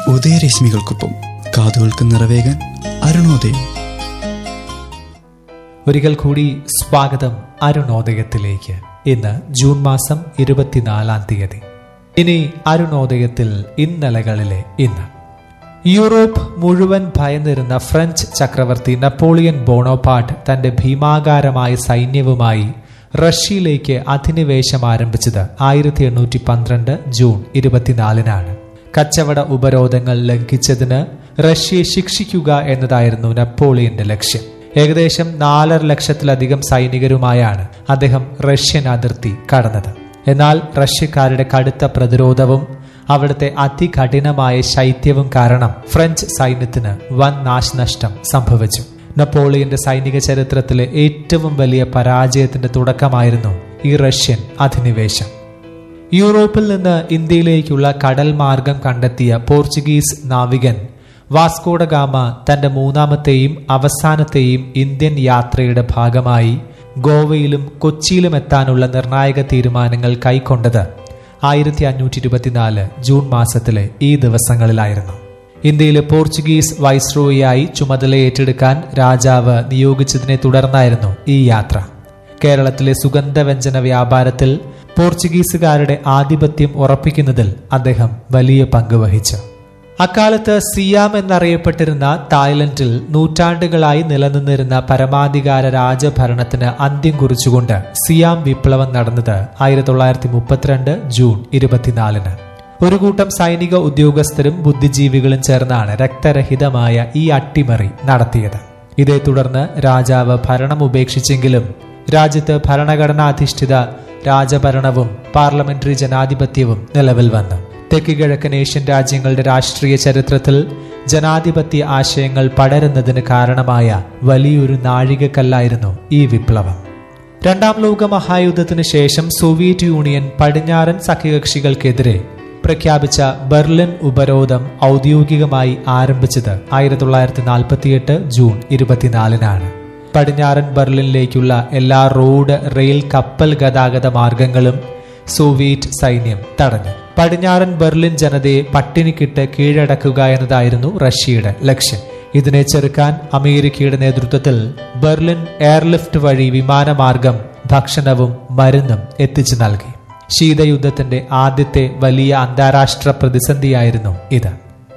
ഉദയരശ്മികൾക്കൊപ്പം കാതുകൾക്ക് നിറവേകാൻ അരുണോദയം ഒരിക്കൽ കൂടി സ്വാഗതം അരുണോദയത്തിലേക്ക് ഇന്ന് ജൂൺ മാസം ഇരുപത്തിനാലാം തീയതി ഇനി അരുണോദയത്തിൽ ഇന്നലകളിലെ ഇന്ന് യൂറോപ്പ് മുഴുവൻ ഭയന്നിരുന്ന ഫ്രഞ്ച് ചക്രവർത്തി നെപ്പോളിയൻ ബോണോപാട്ട് തന്റെ ഭീമാകാരമായ സൈന്യവുമായി റഷ്യയിലേക്ക് അധിനിവേശം ആരംഭിച്ചത് ആയിരത്തി എണ്ണൂറ്റി പന്ത്രണ്ട് ജൂൺ ഇരുപത്തിനാലിനാണ് കച്ചവട ഉപരോധങ്ങൾ ലംഘിച്ചതിന് റഷ്യയെ ശിക്ഷിക്കുക എന്നതായിരുന്നു നെപ്പോളിയന്റെ ലക്ഷ്യം ഏകദേശം നാലര ലക്ഷത്തിലധികം സൈനികരുമായാണ് അദ്ദേഹം റഷ്യൻ അതിർത്തി കടന്നത് എന്നാൽ റഷ്യക്കാരുടെ കടുത്ത പ്രതിരോധവും അവിടുത്തെ അതികഠിനമായ ശൈത്യവും കാരണം ഫ്രഞ്ച് സൈന്യത്തിന് വൻ നാശനഷ്ടം സംഭവിച്ചു നെപ്പോളിയന്റെ സൈനിക ചരിത്രത്തിലെ ഏറ്റവും വലിയ പരാജയത്തിന്റെ തുടക്കമായിരുന്നു ഈ റഷ്യൻ അധിനിവേശം യൂറോപ്പിൽ നിന്ന് ഇന്ത്യയിലേക്കുള്ള കടൽ മാർഗം കണ്ടെത്തിയ പോർച്ചുഗീസ് നാവികൻ വാസ്കോഡ ഗാമ തന്റെ മൂന്നാമത്തെയും അവസാനത്തെയും ഇന്ത്യൻ യാത്രയുടെ ഭാഗമായി ഗോവയിലും കൊച്ചിയിലും എത്താനുള്ള നിർണായക തീരുമാനങ്ങൾ കൈക്കൊണ്ടത് ആയിരത്തി അഞ്ഞൂറ്റി ഇരുപത്തിനാല് ജൂൺ മാസത്തിലെ ഈ ദിവസങ്ങളിലായിരുന്നു ഇന്ത്യയിലെ പോർച്ചുഗീസ് വൈസ്രോയിയായി ചുമതല ഏറ്റെടുക്കാൻ രാജാവ് നിയോഗിച്ചതിനെ തുടർന്നായിരുന്നു ഈ യാത്ര കേരളത്തിലെ സുഗന്ധവ്യഞ്ജന വ്യാപാരത്തിൽ പോർച്ചുഗീസുകാരുടെ ആധിപത്യം ഉറപ്പിക്കുന്നതിൽ അദ്ദേഹം വലിയ പങ്ക് വഹിച്ചു അക്കാലത്ത് സിയാം എന്നറിയപ്പെട്ടിരുന്ന തായ്ലൻഡിൽ നൂറ്റാണ്ടുകളായി നിലനിന്നിരുന്ന പരമാധികാര രാജഭരണത്തിന് അന്ത്യം കുറിച്ചുകൊണ്ട് സിയാം വിപ്ലവം നടന്നത് ആയിരത്തി തൊള്ളായിരത്തി മുപ്പത്തിരണ്ട് ജൂൺ ഇരുപത്തിനാലിന് ഒരു കൂട്ടം സൈനിക ഉദ്യോഗസ്ഥരും ബുദ്ധിജീവികളും ചേർന്നാണ് രക്തരഹിതമായ ഈ അട്ടിമറി നടത്തിയത് ഇതേ തുടർന്ന് രാജാവ് ഭരണം ഉപേക്ഷിച്ചെങ്കിലും രാജ്യത്ത് ഭരണഘടനാധിഷ്ഠിത രാജഭരണവും പാർലമെന്ററി ജനാധിപത്യവും നിലവിൽ വന്നു തെക്ക് കിഴക്കൻ ഏഷ്യൻ രാജ്യങ്ങളുടെ രാഷ്ട്രീയ ചരിത്രത്തിൽ ജനാധിപത്യ ആശയങ്ങൾ പടരുന്നതിന് കാരണമായ വലിയൊരു നാഴികക്കല്ലായിരുന്നു ഈ വിപ്ലവം രണ്ടാം ലോക മഹായുദ്ധത്തിന് ശേഷം സോവിയറ്റ് യൂണിയൻ പടിഞ്ഞാറൻ സഖ്യകക്ഷികൾക്കെതിരെ പ്രഖ്യാപിച്ച ബെർലിൻ ഉപരോധം ഔദ്യോഗികമായി ആരംഭിച്ചത് ആയിരത്തി തൊള്ളായിരത്തി നാൽപ്പത്തിയെട്ട് ജൂൺ ഇരുപത്തിനാലിനാണ് പടിഞ്ഞാറൻ ബെർലിനിലേക്കുള്ള എല്ലാ റോഡ് റെയിൽ കപ്പൽ ഗതാഗത മാർഗങ്ങളും സോവിയറ്റ് സൈന്യം തടഞ്ഞു പടിഞ്ഞാറൻ ബെർലിൻ ജനതയെ പട്ടിണിക്കിട്ട് കീഴടക്കുക എന്നതായിരുന്നു റഷ്യയുടെ ലക്ഷ്യം ഇതിനെ ചെറുക്കാൻ അമേരിക്കയുടെ നേതൃത്വത്തിൽ ബെർലിൻ എയർലിഫ്റ്റ് വഴി വിമാനമാർഗം ഭക്ഷണവും മരുന്നും എത്തിച്ചു നൽകി ശീതയുദ്ധത്തിന്റെ ആദ്യത്തെ വലിയ അന്താരാഷ്ട്ര പ്രതിസന്ധിയായിരുന്നു ഇത്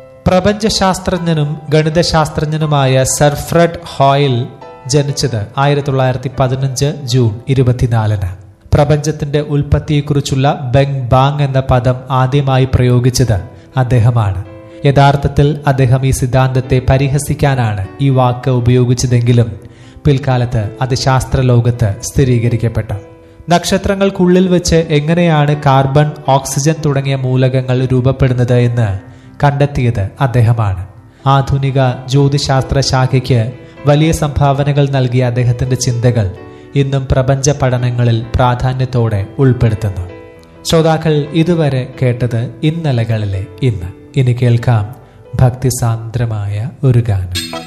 പ്രപഞ്ചശാസ്ത്രജ്ഞനും ഗണിതശാസ്ത്രജ്ഞനുമായ സർഫ്രഡ് ഹോയിൽ ജനിച്ചത് ആയിരത്തി തൊള്ളായിരത്തി പതിനഞ്ച് ജൂൺ ഇരുപത്തിനാലിന് പ്രപഞ്ചത്തിന്റെ ഉൽപ്പത്തിയെക്കുറിച്ചുള്ള ബെങ് ബാങ് എന്ന പദം ആദ്യമായി പ്രയോഗിച്ചത് അദ്ദേഹമാണ് യഥാർത്ഥത്തിൽ അദ്ദേഹം ഈ സിദ്ധാന്തത്തെ പരിഹസിക്കാനാണ് ഈ വാക്ക് ഉപയോഗിച്ചതെങ്കിലും പിൽക്കാലത്ത് അത് ശാസ്ത്രലോകത്ത് സ്ഥിരീകരിക്കപ്പെട്ടു നക്ഷത്രങ്ങൾക്കുള്ളിൽ വെച്ച് എങ്ങനെയാണ് കാർബൺ ഓക്സിജൻ തുടങ്ങിയ മൂലകങ്ങൾ രൂപപ്പെടുന്നത് എന്ന് കണ്ടെത്തിയത് അദ്ദേഹമാണ് ആധുനിക ജ്യോതിശാസ്ത്ര ശാഖയ്ക്ക് വലിയ സംഭാവനകൾ നൽകിയ അദ്ദേഹത്തിന്റെ ചിന്തകൾ ഇന്നും പ്രപഞ്ച പഠനങ്ങളിൽ പ്രാധാന്യത്തോടെ ഉൾപ്പെടുത്തുന്നു ശ്രോതാക്കൾ ഇതുവരെ കേട്ടത് ഇന്നലകളിലെ ഇന്ന് ഇനി കേൾക്കാം ഭക്തിസാന്ദ്രമായ ഒരു ഗാനം